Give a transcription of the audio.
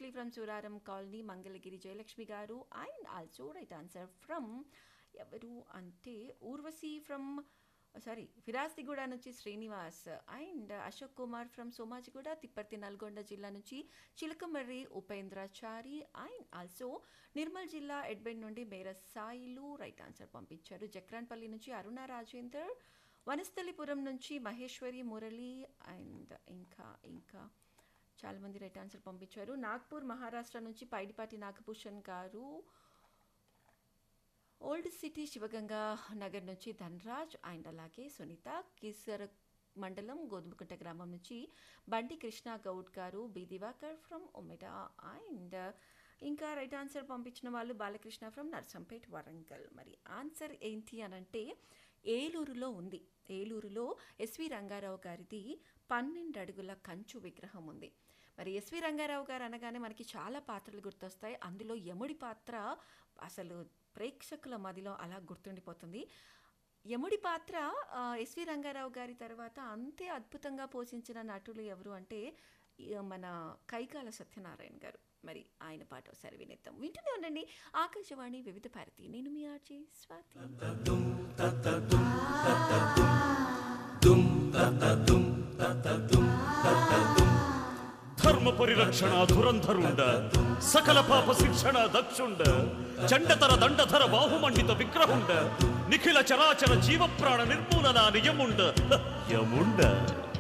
basically from Suraram colony Mangalagiri Jayalakshmi garu and also right answer from ఎవరు అంటే Urvashi from sorry Firastiguda నుంచి Srinivas and Ashok Kumar from Somajiguda Tipparthi Nalgonda జిల్లా నుంచి చిలకమర్రి ఉపేంద్రాచారి అండ్ ఆల్సో నిర్మల్ జిల్లా ఎడ్బెన్ నుండి మేర సాయిలు రైట్ ఆన్సర్ పంపించారు జక్రాన్పల్లి నుంచి అరుణ రాజేందర్ వనస్థలిపురం నుంచి మహేశ్వరి మురళి అండ్ ఇంకా ఇంకా చాలామంది రైట్ ఆన్సర్ పంపించారు నాగ్పూర్ మహారాష్ట్ర నుంచి పైడిపాటి నాగభూషణ్ గారు ఓల్డ్ సిటీ శివగంగా నగర్ నుంచి ధనరాజ్ అండ్ అలాగే సునీత కిసర్ మండలం గోధుమకుంట గ్రామం నుంచి బండి Krishna Goud garu B Divakar from Umeda and ఇంకా రైట్ ఆన్సర్ పంపించిన వాళ్ళు బాలకృష్ణ ఫ్రమ్ నర్సంపేట్ వరంగల్ మరి ఆన్సర్ ఏంటి అని అంటే ఏలూరులో ఉంది ఏలూరులో ఎస్వి రంగారావు గారిది పన్నెండు అడుగుల కంచు విగ్రహం ఉంది మరి ఎస్వి రంగారావు గారు అనగానే మనకి చాలా పాత్రలు గుర్తొస్తాయి అందులో యముడి పాత్ర అసలు ప్రేక్షకుల మదిలో అలా గుర్తుండిపోతుంది యముడి పాత్ర ఆ, ఎస్వి రంగారావు గారి తర్వాత అంతే అద్భుతంగా పోషించిన నటులు ఎవరు అంటే ఈ, మన కైకాల సత్యనారాయణ గారు మరి ఆయన పాట ఒకసారి వినేద్దాం వింటూనే ఉండండి ఆకాశవాణి వివిధ భారతి నేను మీ ఆర్జే స్వాతి ధర్మ పరిరక్షణ ధురంధరుండ సకల పాప శిక్షణ దక్షుండ చండతర దండధర బాహుమండిత విగ్రహుండ నిఖిల చరాచర జీవ ప్రాణ నిర్మూలన నియముండ యముండ